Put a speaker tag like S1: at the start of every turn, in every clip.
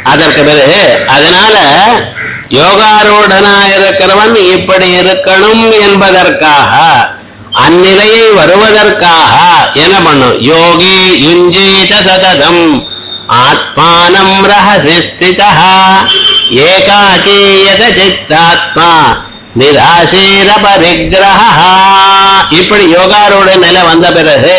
S1: அதற்கு பிறகு அதனால யோகாரூடனா இருக்கிறவன் இப்படி இருக்கணும் என்பதற்காக அந்நிலையை வருவதற்காக என்ன பண்ணும் யோகி யுஞ்சீத சததம் ஆத்மானம் ரஹசி ஸ்திதா ஏகாக்கீயத சித்தாத்மா நிராசீர பரிகிரஹா இப்படி யோகாரோட நிலை வந்த பிறகு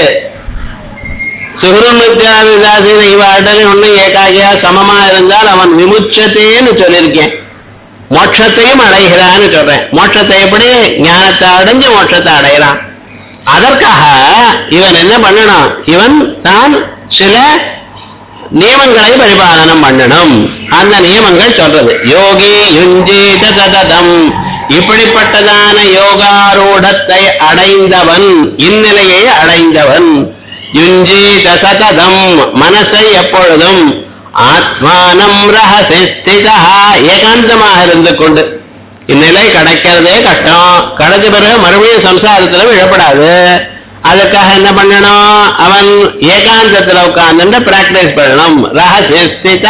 S1: சுகுருமித்யாதிதாசீன இவ அடலி ஒண்ணு ஏகாகியா சமமா இருந்தால் அவன் விமுச்சத்தேன்னு சொல்லியிருக்கேன் மோட்சத்தையும் அடைகிறான்னு சொல்றேன் மோட்சத்தை எப்படி ஞானத்தை அடைஞ்சு மோட்சத்தை அடைகிறான் அதற்காக இவன் என்ன பண்ணணும் இவன் தான் சில நியமங்களை பரிபாலனம் பண்ணணும் அந்த நியமங்கள் சொல்றது யோகி யுஞ்சீத சததம் இப்படிப்பட்டதான யோகாரூடத்தை அடைந்தவன் இந்நிலையை அடைந்தவன் யுஞ்சீத சததம் மனசை எப்பொழுதும் ஆத்மானம் ரகசி ஸ்திதா ஏகாந்தமாக இருந்து கொண்டு இந்நிலை கிடைக்கிறதே கஷ்டம் கிடைச்ச பிறகு மறுபடியும் சம்சாரத்துல விழப்படாது அதுக்காக என்ன பண்ணணும் அவன் ஏகாந்தத்துல உட்கார்ந்து பிராக்டிஸ் பண்ணணும் ரகசிய ஸ்திதா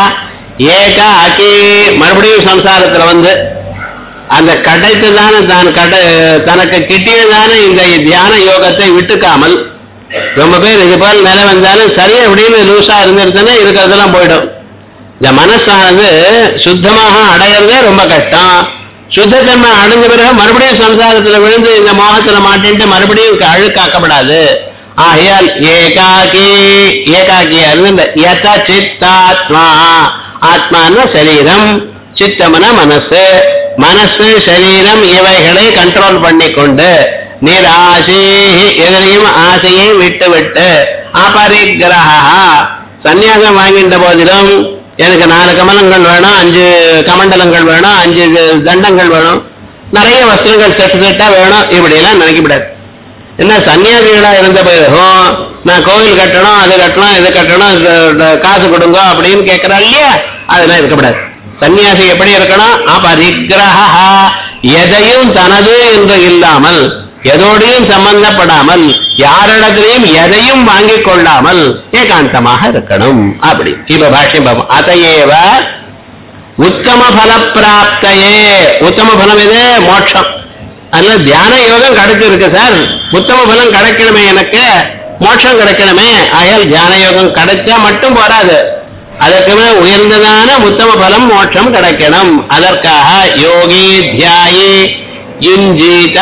S1: ஏகாக்கி மறுபடியும் சம்சாரத்துல வந்து அந்த கிடைத்து தானே தான் கடை தனக்கு கிட்டியதான இந்த தியான யோகத்தை விட்டுக்காமல் ரொம்ப பேர் இது போல் நிலை வந்தாலும் சரி அப்படின்னு லூசா இருந்துருச்சுன்னா இருக்கிறதெல்லாம் போயிடும் இந்த மனசானது சுத்தமாக அடையிறதே ரொம்ப கஷ்டம் சுத்தத்தன்மை அடைஞ்ச பிறகு மறுபடியும் சம்சாரத்துல விழுந்து இந்த மோகத்துல மாட்டின்ட்டு மறுபடியும் அழுக்காக்கப்படாது ஆகையால் ஏகாக்கி ஏகாக்கியா இருந்து யத சித்தாத்மா ஆத்மான சரீரம் சித்தமன மனசு மனசு சரீரம் இவைகளை கண்ட்ரோல் பண்ணி கொண்டு நிராசி எதிரையும் ஆசையை விட்டு விட்டு அபரிகிரகா சந்நியாசம் வாங்கின்ற போதிலும் எனக்கு நாலு கமலங்கள் வேணும் அஞ்சு கமண்டலங்கள் வேணும் அஞ்சு தண்டங்கள் வேணும் நிறைய வஸ்திரங்கள் செட்டு செட்டா வேணும் இப்படி எல்லாம் நினைக்கப்படாது என்ன சன்னியாசிகளா இருந்த பிறகும் நான் கோவில் கட்டணும் அது கட்டணும் இது கட்டணும் இது, இது, காசு கொடுங்க அப்படின்னு கேட்கிறா இல்லையா அதெல்லாம் இருக்கக்கூடாது சன்னியாசி எப்படி இருக்கணும் அபரிகிரகா எதையும் தனது என்று இல்லாமல் எதோடையும் சம்பந்தப்படாமல் யாரிடத்திலையும் எதையும் வாங்கிக் கொள்ளாமல் ஏகாந்தமாக இருக்கணும் அப்படி இப்ப பாஷ்யம் பார்ப்போம் அதையேவ உத்தம பல பிராப்தையே உத்தம பலம் இது மோட்சம் அதனால தியான யோகம் கிடைச்சிருக்கு சார் உத்தம பலம் கிடைக்கணுமே எனக்கு மோட்சம் கிடைக்கணுமே ஆயால் தியான யோகம் கிடைச்சா மட்டும் போராது அதற்குமே உயர்ந்ததான உத்தம பலம் மோட்சம் கிடைக்கணும் அதற்காக யோகி தியாயி யுஞ்சீத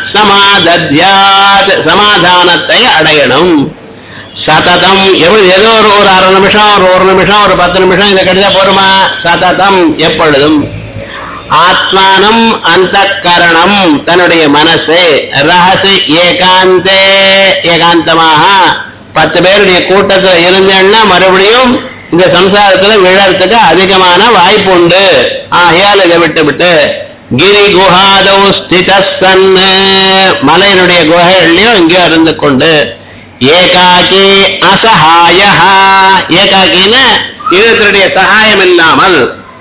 S1: சமாதத்யாத் சமாதானத்தை அடையணும் சததம் எப்படி ஏதோ ஒரு ஒரு அரை நிமிஷம் ஒரு ஒரு நிமிஷம் ஒரு பத்து நிமிஷம் இதை கிடைச்சா போருமா சததம் எப்பொழுதும் ஆத்மானம் அந்த கரணம் தன்னுடைய மனசு ரகசி ஏகாந்தே ஏகாந்தமாக பத்து பேருடைய கூட்டத்துல இருந்தேன்னா மறுபடியும் இந்த சம்சாரத்துல விழறதுக்கு அதிகமான வாய்ப்பு உண்டு ஆகையால் இதை விட்டு விட்டு கிரி குஹாதௌ ஸ்திதன் மலையினுடைய குகைகள்லயும் இங்கேயோ இருந்து கொண்டு ஏகாக்கி அசகாய ஏகாக்கின இதனுடைய சகாயம் இல்லாமல்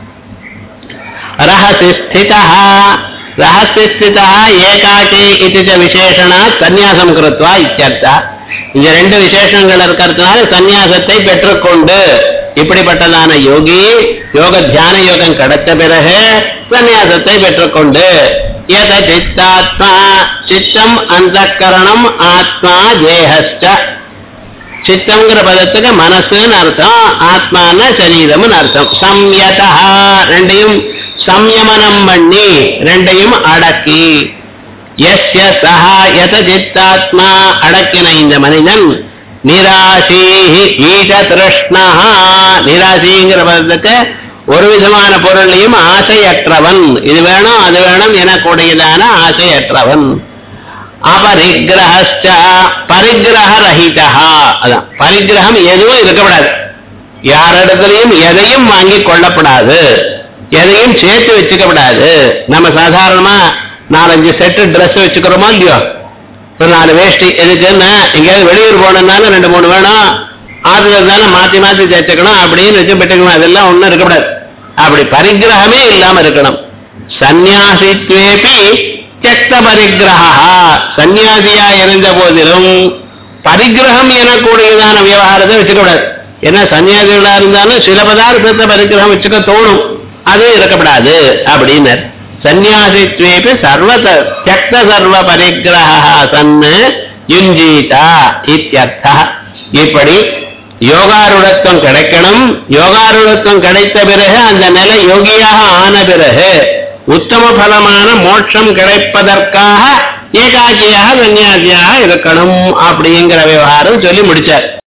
S1: ரகசி ஸ்திதா ரகசி ஸ்திதா ஏகாக்கி இது ச விசேஷணாத் சந்நியாசம் கிருத்வா இத்தியர்த்தா இந்த ரெண்டு விசேஷங்கள் இருக்கிறதுனால சந்நியாசத்தை பெற்றுக்கொண்டு இப்படிப்பட்டதான யோகி யோக தியான யோகம் கிடைத்த பிறகு சந்நியாசத்தை பெற்றுக்கொண்டு எத சித்தாத்மா சித்தம் அந்த கரணம் ஆத்மா தேகஸ்ட சித்தம்ங்கிற பதத்துக்கு மனசுன்னு அர்த்தம் ஆத்மான சரீரம்னு அர்த்தம் சம்யதா ரெண்டையும் சம்யமனம் பண்ணி ரெண்டையும் அடக்கி எஸ்ய சஹா யத சித்தாத்மா அடக்கின இந்த மனிதன் நிராசி ஈஷ திருஷ்ணா நிராசிங்கிற பதத்துக்கு ஒரு விதமான பொருளையும் ஆசையற்றவன் இது வேணும் அது வேணும் எனக்கூடியதான ஆசையற்றவன் அபரிகிரஹச்ச பரிகிரக ரஹிதா அதான் பரிகிரகம் எதுவும் இருக்கக்கூடாது யாரிடத்திலையும் எதையும் வாங்கி கொள்ளப்படாது எதையும் சேர்த்து வச்சுக்கப்படாது நம்ம சாதாரணமா நாலஞ்சு செட்டு Dress வச்சுக்கிறோமோ இல்லையோ ஒரு நாலு வேஷ்டி எதுக்குன்னா எங்கேயாவது வெளியூர் போனோம்னாலும் ரெண்டு மூணு வேணும் ஆத்துல இருந்தாலும் மாத்தி மாத்தி தைச்சுக்கணும் அப்படின்னு வச்சு பெற்றுக்கணும் அதெல்லாம் ஒண்ணும் இருக்கக்கூடாது அப்படி பரிகிரகமே இல்லாம இருக்கணும் சந்நியாசித்வேபி தியக்த பரிகிரகா சந்நியாசியா இருந்த போதிலும் பரிகிரகம் எனக்கூடியதான விவகாரத்தை வச்சுக்கூடாது ஏன்னா சன்னியாசிகளா இருந்தாலும் சில பதார்த்தத்தை பரிகிரகம் வச்சுக்க தோணும் அது இருக்கப்படாது அப்படின்னார் சந்நியாசித்வேபி சர்வ தியக்த சர்வ பரிகிரகா சன்னு யுஞ்சீதா இத்தியர்த்தா இப்படி யோகாருடத்துவம் கிடைக்கணும் யோகாருடத்துவம் கிடைத்த பிறகு அந்த நிலை யோகியாக ஆன பிறகு உத்தம பலமான மோட்சம் கிடைப்பதற்காக ஏகாக்கியாக சன்னியாசியாக இருக்கணும் அப்படிங்கிற விவகாரம் சொல்லி முடிச்சார்